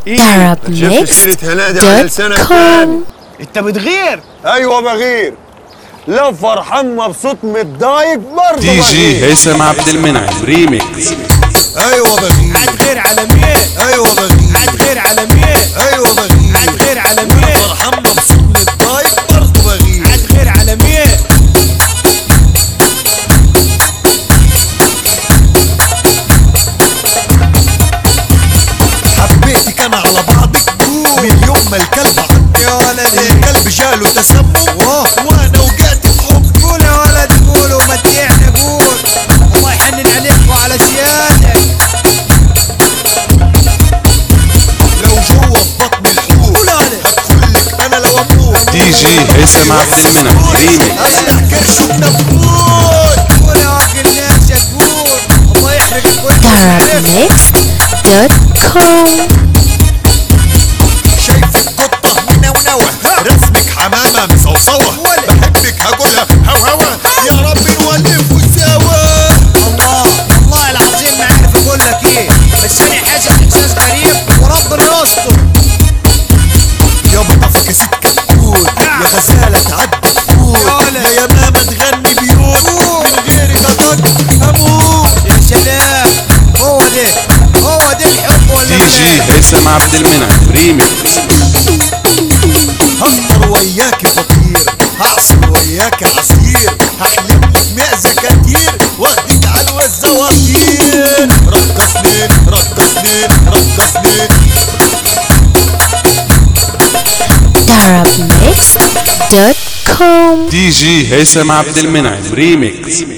شفت سيرة هنادي على لسانك arabmix.com انت بتغير ايوه بغير لا فرحان مبسوط متضايق برضه دي جي بغير. هيثم عبد المنعم ريميكس ايوه بغير هتغير على مين ايوه بغير هتغير على مين ايوه بغير هتغير على مين فرحان مبسوط متضايق برضه بغير هتغير على مين حبيتك انا على بعضك من يوم ما الكلب عض يا ولد الكلب جاله تسمم وانا وقعت في حب قول يا ولد قول ومتعنا قول الله يحنن عليك وعلى سيادك لو جوه في بطن الحوت قول يا ولد هدخلك انا لو اموت دي جي هيثم عبد المنعم ريميكس افتح كرش بنفوت قول يا واقي الناس يا قول الله يحرقك وانت arabmix.com شايفك قطة منونوة رسمك حمامة مصوصوة بحبك هقولها هو هو يا رب نولف سوا الله والله العظيم ما عارف اقول لك ايه بس انا حاسس احساس غريب وربنا يستر يا بطفك سكة تقول يا غزالة تعدي تقول يا ولد. يا ماما تغني بيوت من غيرك اطق اموت يا سلام هو ده هو ده الحب ولا دي جي هيثم عبد المنعم ريميكس هفطر وياك فطير هعصر وياك عصير هحلب لك معزة كتير واخدك على الوزواتير رقصني رقصني رقصني arabmix.com دي جي هيثم عبد المنعم ريميكس